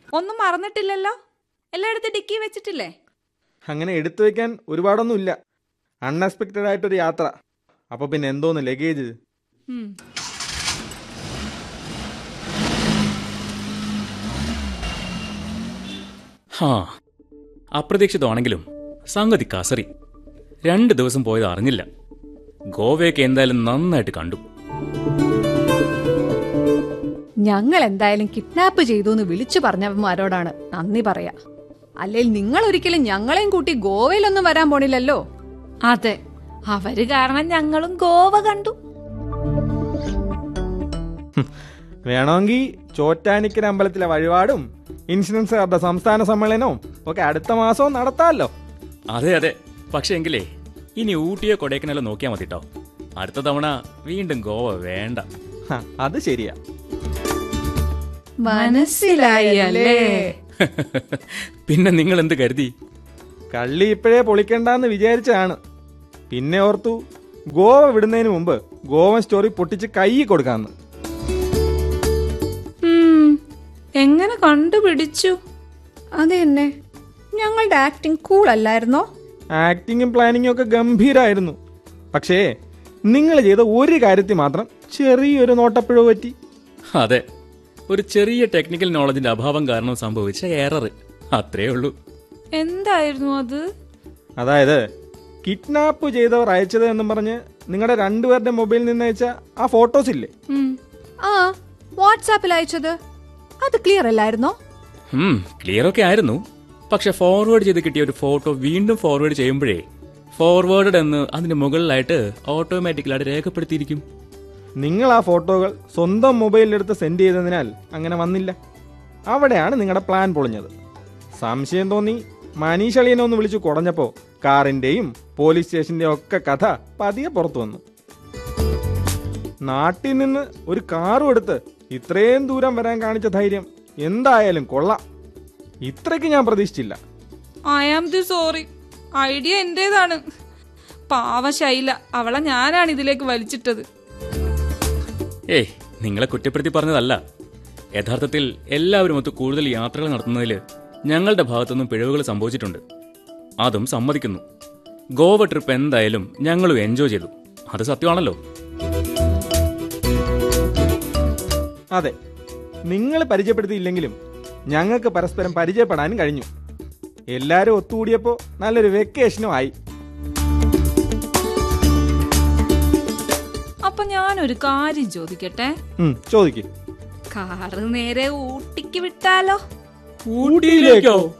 ഒന്നും മറന്നിട്ടില്ലല്ലോ എല്ലായിടത്തും ഡിക്കി വെച്ചിട്ടില്ലേ അങ്ങനെ എടുത്തു വെക്കാൻ ഒരുപാടൊന്നും ഇല്ല അൺഎക്സ്പെക്റ്റഡ് ആയിട്ടൊരു യാത്ര അപ്പൊ പിന്നെ എന്തോന്ന് ലഗേജ് ഉം. ഹാ അപ്രതീക്ഷിതമാണെങ്കിലും സംഗതി കസറി രണ്ട് ദിവസം പോയത് അറിഞ്ഞില്ല ഗോവയൊക്കെ എന്തായാലും നന്നായിട്ട് കണ്ടു ഞങ്ങൾ എന്തായാലും കിഡ്നാപ്പ് ചെയ്തു എന്ന് വിളിച്ചു പറഞ്ഞവന്മാരോടാണ് നന്ദി പറയാ അല്ലെങ്കിൽ നിങ്ങൾ ഒരിക്കലും ഞങ്ങളെയും കൂട്ടി ഗോവയിലൊന്നും വരാൻ പോണില്ലല്ലോ അതെ അവര് കാരണം ഞങ്ങളും ഗോവ കണ്ടു വേണമെങ്കിൽ ചോറ്റാനിക്കര അമ്പലത്തിലെ വഴിപാടും ഇൻഷുറൻസുകാരുടെ സംസ്ഥാന സമ്മേളനവും ഒക്കെ അടുത്ത മാസവും നടത്താമല്ലോ അതെ അതെ പക്ഷെ എങ്കിലേ ഇനി ഊട്ടിയോ കൊടൈക്കനാലോ നോക്കിയാൽ മതി കേട്ടോ അടുത്ത തവണ വീണ്ടും ഗോവ വേണ്ട ഹ, അത് ശരിയാ മനസ്സിലായി അല്ലേ പിന്നെ നിങ്ങൾ എന്ത് കരുതി കള്ളി ഇപ്പോഴേ പൊളിക്കണ്ടെന്ന് വിചാരിച്ചാണ് പിന്നെ ഓർത്തു ഗോവ വിടുന്നതിന് മുമ്പ് ഗോവൻ സ്റ്റോറി പൊട്ടിച്ച് കൈ കൊടുക്കാന്ന് ഉം. എങ്ങനെ കണ്ടുപിടിച്ചു അത് തന്നെ ഞങ്ങളുടെ ആക്ടിങ് കൂൾ അല്ലായിരുന്നോ ആക്ടിങ്ങും പ്ലാനിങ്ങും ഒക്കെ ഗംഭീരായിരുന്നു പക്ഷേ നിങ്ങൾ ചെയ്ത ഒരു കാര്യത്തിൽ മാത്രം ചെറിയൊരു നോട്ടപ്പിഴവ് പറ്റി അതെ ഒരു ചെറിയ ടെക്നിക്കൽ നോളജിന്റെ അഭാവം കാരണം സംഭവിച്ച എറർ അത്രേ ഉള്ളൂ എന്തായിരുന്നു അത് അതായത് കിഡ്നാപ്പ് ചെയ്തവർ അയച്ചത് എന്നും പറഞ്ഞ് നിങ്ങളുടെ രണ്ടുപേരുടെ മൊബൈലിൽ നിന്ന് അയച്ച ആ ഫോട്ടോസ് ഇല്ലേ ഉം. ആ വാട്സാപ്പിൽ അയച്ചത് അത് ക്ലിയർ അല്ലായിരുന്നോ ഉം ക്ലിയർ ഒക്കെ ആയിരുന്നു പക്ഷെ ഫോർവേഡ് ചെയ്ത് കിട്ടിയ ഒരു ഫോട്ടോ വീണ്ടും ഫോർവേഡ് ചെയ്യുമ്പോഴേ ഫോർവേഡ് എന്ന് അതിന്റെ മുകളിലായിട്ട് ഓട്ടോമാറ്റിക്കലായിട്ട് രേഖപ്പെടുത്തിയിരിക്കും നിങ്ങൾ ആ ഫോട്ടോകൾ സ്വന്തം മൊബൈലിലെടുത്ത് സെൻഡ് ചെയ്തതിനാൽ അങ്ങനെ വന്നില്ല അവിടെയാണ് നിങ്ങളുടെ പ്ലാൻ പൊളിഞ്ഞത് സംശയം തോന്നി മനീഷ് അളിയനെ ഒന്ന് വിളിച്ചു കുടഞ്ഞപ്പോ കാറിന്റെയും പോലീസ് സ്റ്റേഷന്റെയും ഒക്കെ കഥ പതിയെ പുറത്തു വന്നു നാട്ടിൽ നിന്ന് ഒരു കാറും എടുത്ത് ഇത്രയും ദൂരം വരാൻ കാണിച്ച ധൈര്യം എന്തായാലും കൊള്ളാം ഇത്രയ്ക്ക് ഞാൻ പ്രതീക്ഷിച്ചില്ല I am the sorry idea എന്റേതാണ് പാവ ശൈല അവളെ ഞാനാണ് ഇതിലേക്ക് വലിച്ചിട്ടത് ഏയ് നിങ്ങളെ കുറ്റപ്പെടുത്തി പറഞ്ഞതല്ല യഥാർത്ഥത്തിൽ എല്ലാവരും ഒത്ത് കൂടുതൽ യാത്രകൾ നടത്തുന്നതിൽ ഞങ്ങളുടെ ഭാഗത്തുനിന്നും പിഴവുകൾ സംഭവിച്ചിട്ടുണ്ട് അതും സമ്മതിക്കുന്നു ഗോവ ട്രിപ്പ് എന്തായാലും ഞങ്ങളും എൻജോയ് ചെയ്തു അത് സത്യമാണല്ലോ അതെ നിങ്ങൾ പരിചയപ്പെടുത്തിയില്ലെങ്കിലും ഞങ്ങൾക്ക് പരസ്പരം പരിചയപ്പെടാനും കഴിഞ്ഞു എല്ലാരും ഒത്തുകൂടിയപ്പോ നല്ലൊരു വെക്കേഷനും ആയി അപ്പൊ ഞാനൊരു കാര്യം ചോദിക്കട്ടെ ഉം, ചോദിക്ക് കാറ് നേരെ ഊട്ടിക്ക് വിട്ടാലോ ഊട്ടിയിലേക്കോ